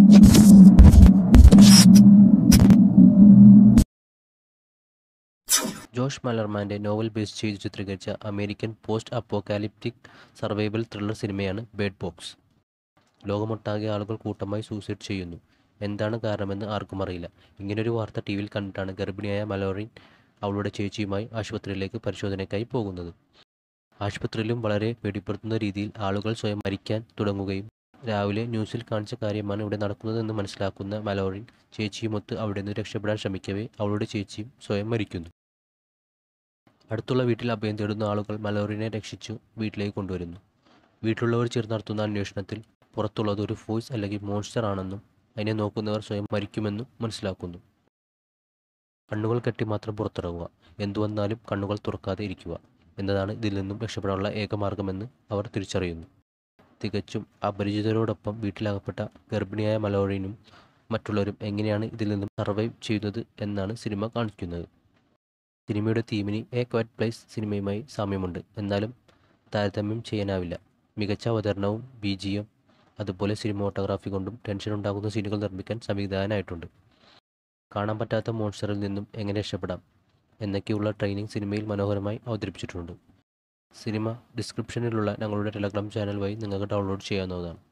Josh മലർമാൻ്റെ novel base ചെയ്ത് ചിത്രീകരിച്ച American post apocalyptic survival thriller സിനിമയാണ് ബേഡ് ബോക്സ് ലോകമൊട്ടാകെ ആളുകൾ കൂട്ടമായി സൂസൈഡ് ചെയ്യുന്നു എന്താണ് കാരണമെന്ന് ആർക്കും അറിയില്ല ഇങ്ങനൊരു വാർത്ത ടി വിയിൽ കണ്ടിട്ടാണ് ഗർഭിണിയായ മലോറിൻ അവളുടെ ചേച്ചിയുമായി ആശുപത്രിയിലേക്ക് പരിശോധനയ്ക്കായി പോകുന്നത് ആശുപത്രിയിലും വളരെ പേടിപ്പെടുത്തുന്ന രീതിയിൽ ആളുകൾ സ്വയം മരിക്കാൻ തുടങ്ങുകയും രാവിലെ ന്യൂസിൽ കാണിച്ച കാര്യമാണ് ഇവിടെ നടക്കുന്നതെന്ന് മനസ്സിലാക്കുന്ന മലോറിൻ ചേച്ചിയുമൊത്ത് അവിടെ നിന്ന് രക്ഷപ്പെടാൻ ശ്രമിക്കവേ അവളുടെ ചേച്ചിയും സ്വയം മരിക്കുന്നു അടുത്തുള്ള വീട്ടിൽ അഭയം തേടുന്ന ആളുകൾ മലോറിനെ രക്ഷിച്ചു വീട്ടിലേക്ക് കൊണ്ടുവരുന്നു വീട്ടിലുള്ളവർ ചേർന്ന് നടത്തുന്ന അന്വേഷണത്തിൽ പുറത്തുള്ളത് ഒരു ഫോഴ്സ് അല്ലെങ്കിൽ മോൺസ്റ്റർ ആണെന്നും അതിനെ നോക്കുന്നവർ സ്വയം മരിക്കുമെന്നും മനസ്സിലാക്കുന്നു കണ്ണുകൾ കെട്ടി മാത്രം പുറത്തിറങ്ങുക എന്തു വന്നാലും കണ്ണുകൾ തുറക്കാതെ ഇരിക്കുക എന്നതാണ് ഇതിൽ നിന്നും രക്ഷപ്പെടാനുള്ള ഏക മാർഗമെന്ന് അവർ തിരിച്ചറിയുന്നു തികച്ചും അപരിചിതരോടൊപ്പം വീട്ടിലകപ്പെട്ട ഗർഭിണിയായ മലോറിനും മറ്റുള്ളവരും എങ്ങനെയാണ് ഇതിൽ നിന്നും സർവൈവ് ചെയ്യുന്നത് എന്നാണ് സിനിമ കാണിക്കുന്നത് സിനിമയുടെ തീമിന് എ ക്വറ്റ് പ്ലേസ് സിനിമയുമായി സാമ്യമുണ്ട് എന്നാലും താരതമ്യം ചെയ്യാനാവില്ല മികച്ച അവതരണവും ബി ജി എം അതുപോലെ സിനിമോട്ടോഗ്രാഫി കൊണ്ടും ടെൻഷൻ ഉണ്ടാകുന്ന സീനുകൾ നിർമ്മിക്കാൻ സംവിധായകനായിട്ടുണ്ട് കാണാൻ പറ്റാത്ത മോൺസ്റ്ററിൽ നിന്നും എങ്ങനെ രക്ഷപ്പെടാം എന്നൊക്കെയുള്ള ട്രെയിനിങ് സിനിമയിൽ മനോഹരമായി അവതരിപ്പിച്ചിട്ടുണ്ട് സിനിമ ഡിസ്ക്രിപ്ഷനിലുള്ള ഞങ്ങളുടെ ടെലഗ്രാം ചാനൽ വഴി നിങ്ങൾക്ക് ഡൗൺലോഡ് ചെയ്യാവുന്നതാണ്